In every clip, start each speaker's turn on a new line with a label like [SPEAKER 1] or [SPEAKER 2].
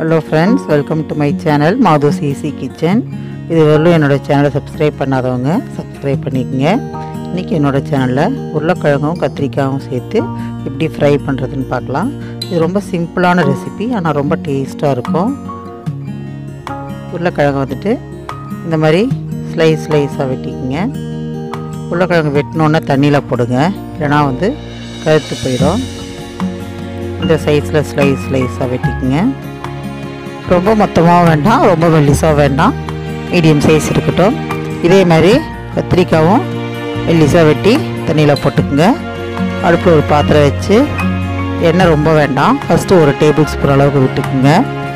[SPEAKER 1] hello friends welcome to my channel Mathus Easy Kitchen இது வரலும் என்னோடய சேனலை சப்ஸ்கிரைப் பண்ணாதவங்க சப்ஸ்கிரைப் பண்ணிக்கோங்க இன்றைக்கி என்னோடய சேனலில் உருளைக்கிழங்கும் கத்திரிக்காயும் சேர்த்து எப்படி ஃப்ரை பண்ணுறதுன்னு பார்க்கலாம் இது ரொம்ப சிம்பிளான ரெசிபி ஆனால் ரொம்ப டேஸ்ட்டாக இருக்கும் உருளைக்கிழங்கு வந்துட்டு இந்த மாதிரி ஸ்லைஸ் ஸ்லைஸாக வெட்டிக்கோங்க உருளைக்கிழங்கு வெட்டினோன்னே தண்ணியில் போடுங்க இல்லைனா வந்து கருத்து போயிடும் இந்த சைஸில் ஸ்லைஸ் ஸ்லைஸாக வெட்டிக்கோங்க ரொம்ப மொத்தமாக வேண்டாம் ரொம்ப மெல்லிஸாக வேண்டாம் மீடியம் சைஸ் இருக்கட்டும் இதே மாதிரி கத்திரிக்காவும் மெல்லிஸாக வெட்டி தண்ணியில் போட்டுக்குங்க அடுப்பில் ஒரு பாத்திரம் வச்சு எண்ணெய் ரொம்ப வேண்டாம் ஃபஸ்ட்டு ஒரு டேபிள் ஸ்பூன் அளவுக்கு விட்டுக்குங்க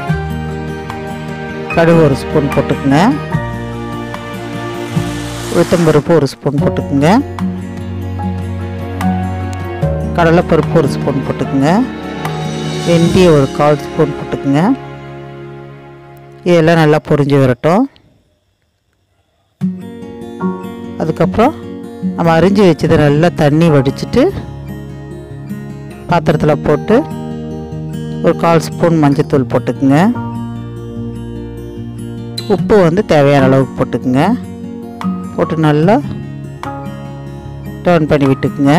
[SPEAKER 1] கடுகு ஒரு ஸ்பூன் போட்டுக்குங்க உளுத்தம்பருப்பு ஒரு ஸ்பூன் போட்டுக்குங்க கடலைப்பருப்பு ஒரு ஸ்பூன் போட்டுக்குங்க வெந்தயம் ஒரு கால் ஸ்பூன் போட்டுக்குங்க இதெல்லாம் நல்லா பொரிஞ்சு வரட்டும் அதுக்கப்புறம் நம்ம அரிஞ்சு வச்சதை நல்லா தண்ணி வடிச்சிட்டு பாத்திரத்தில் போட்டு ஒரு கால் ஸ்பூன் மஞ்சத்தூள் போட்டுக்குங்க உப்பு வந்து தேவையான அளவுக்கு போட்டுக்குங்க போட்டு நல்லா டர்ன் பண்ணி விட்டுக்குங்க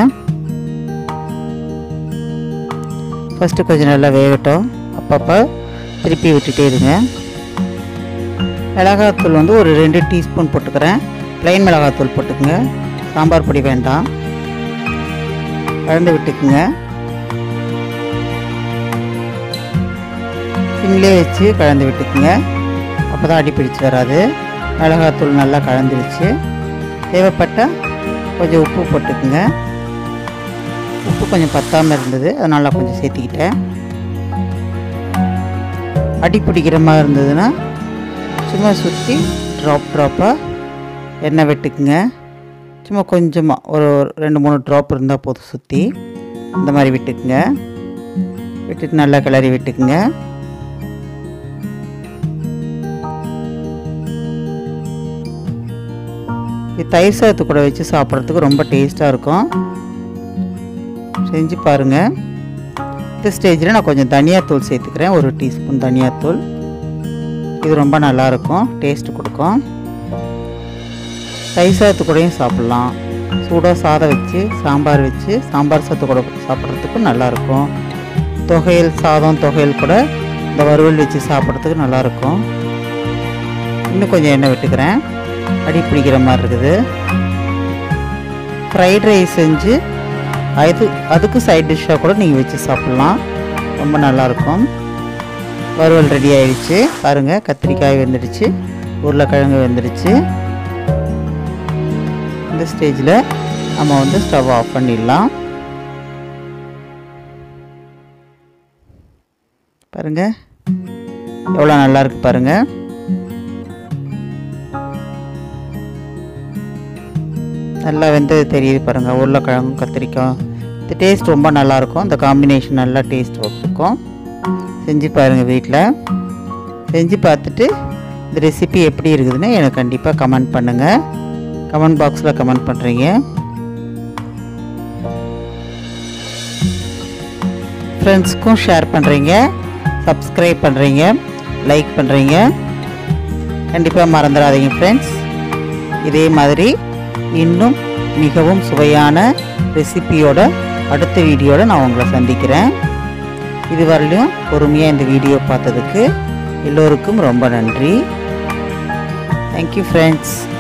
[SPEAKER 1] ஃபஸ்ட்டு கொஞ்சம் நல்லா வேகட்டும் அப்பப்போ திருப்பி விட்டுட்டே இருங்க மிளகாத்தூள் வந்து ஒரு ரெண்டு டீஸ்பூன் போட்டுக்கிறேன் ப்ளைன் மிளகாத்தூள் போட்டுக்குங்க சாம்பார் பொடி வேண்டாம் கலந்து விட்டுக்குங்க சிம்லே வச்சு கலந்து விட்டுக்குங்க அப்போ தான் அடி பிடிச்சி வராது மிளகாத்தூள் நல்லா கலந்துருச்சு தேவைப்பட்டால் கொஞ்சம் உப்பு போட்டுக்குங்க உப்பு கொஞ்சம் பத்தாமல் இருந்தது அதனால் கொஞ்சம் சேர்த்திக்கிட்டேன் அடி பிடிக்கிற மாதிரி இருந்ததுன்னா சும்மா சுற்றி ட்ராப் ட்ராப்பாக எண்ணெய் விட்டுக்குங்க சும்மா கொஞ்சமாக ஒரு ரெண்டு மூணு ட்ராப் இருந்தால் போதும் சுற்றி இந்த மாதிரி விட்டுக்குங்க விட்டுட்டு நல்லா கிளறி விட்டுக்குங்க இது தயிர் சாதத்து கூட வச்சு சாப்பிட்றதுக்கு ரொம்ப டேஸ்ட்டாக இருக்கும் செஞ்சு பாருங்கள் இந்த ஸ்டேஜில் நான் கொஞ்சம் தனியாத்தூள் சேர்த்துக்கிறேன் ஒரு டீஸ்பூன் தனியாத்தூள் இது ரொம்ப நல்லாயிருக்கும் டேஸ்ட்டு கொடுக்கும் தயிர் சாதத்து கூடயும் சாப்பிட்லாம் சூடாக சாதம் வச்சு சாம்பார் வச்சு சாம்பார் சாதத்து கூட சாப்பிட்றதுக்கும் நல்லாயிருக்கும் தொகையல் சாதம் தொகையல் கூட இந்த வறுவல் வச்சு சாப்பிட்றதுக்கு நல்லாயிருக்கும் இன்னும் கொஞ்சம் எண்ணெய் விட்டுக்கிறேன் அடி பிடிக்கிற மாதிரி இருக்குது ஃப்ரைட் ரைஸ் செஞ்சு அது அதுக்கு சைட் டிஷ்ஷாக கூட நீங்கள் வச்சு சாப்பிட்லாம் ரொம்ப நல்லாயிருக்கும் வறுவல் ரெடி ஆயிடுச்சு பாருங்கள் கத்திரிக்காய் வெந்துடுச்சு உருளைக்கிழங்கு வெந்துடுச்சு இந்த ஸ்டேஜில் நம்ம வந்து ஸ்டவ் ஆஃப் பண்ணிடலாம் பாருங்கள் எவ்வளோ நல்லா இருக்கு பாருங்கள் நல்லா வெந்தது தெரியுது பாருங்கள் உருளைக்கிழங்கும் கத்திரிக்காய் இந்த டேஸ்ட் ரொம்ப நல்லாயிருக்கும் இந்த காம்பினேஷன் நல்லா டேஸ்ட் வச்சுருக்கும் செஞ்சு பாருங்கள் வீட்டில் செஞ்சு பார்த்துட்டு இந்த ரெசிபி எப்படி இருக்குதுன்னு எனக்கு கண்டிப்பாக கமெண்ட் பண்ணுங்கள் கமெண்ட் பாக்ஸில் கமெண்ட் பண்ணுறீங்க ஃப்ரெண்ட்ஸ்க்கும் ஷேர் பண்ணுறீங்க சப்ஸ்கிரைப் பண்ணுறீங்க லைக் பண்ணுறீங்க கண்டிப்பாக மறந்துடாதீங்க ஃப்ரெண்ட்ஸ் இதே மாதிரி இன்னும் மிகவும் சுவையான ரெசிபியோட அடுத்த வீடியோட நான் உங்களை சந்திக்கிறேன் இதுவரையிலும் பொறுமையாக இந்த வீடியோ பார்த்ததுக்கு எல்லோருக்கும் ரொம்ப நன்றி தேங்க்யூ ஃப்ரெண்ட்ஸ்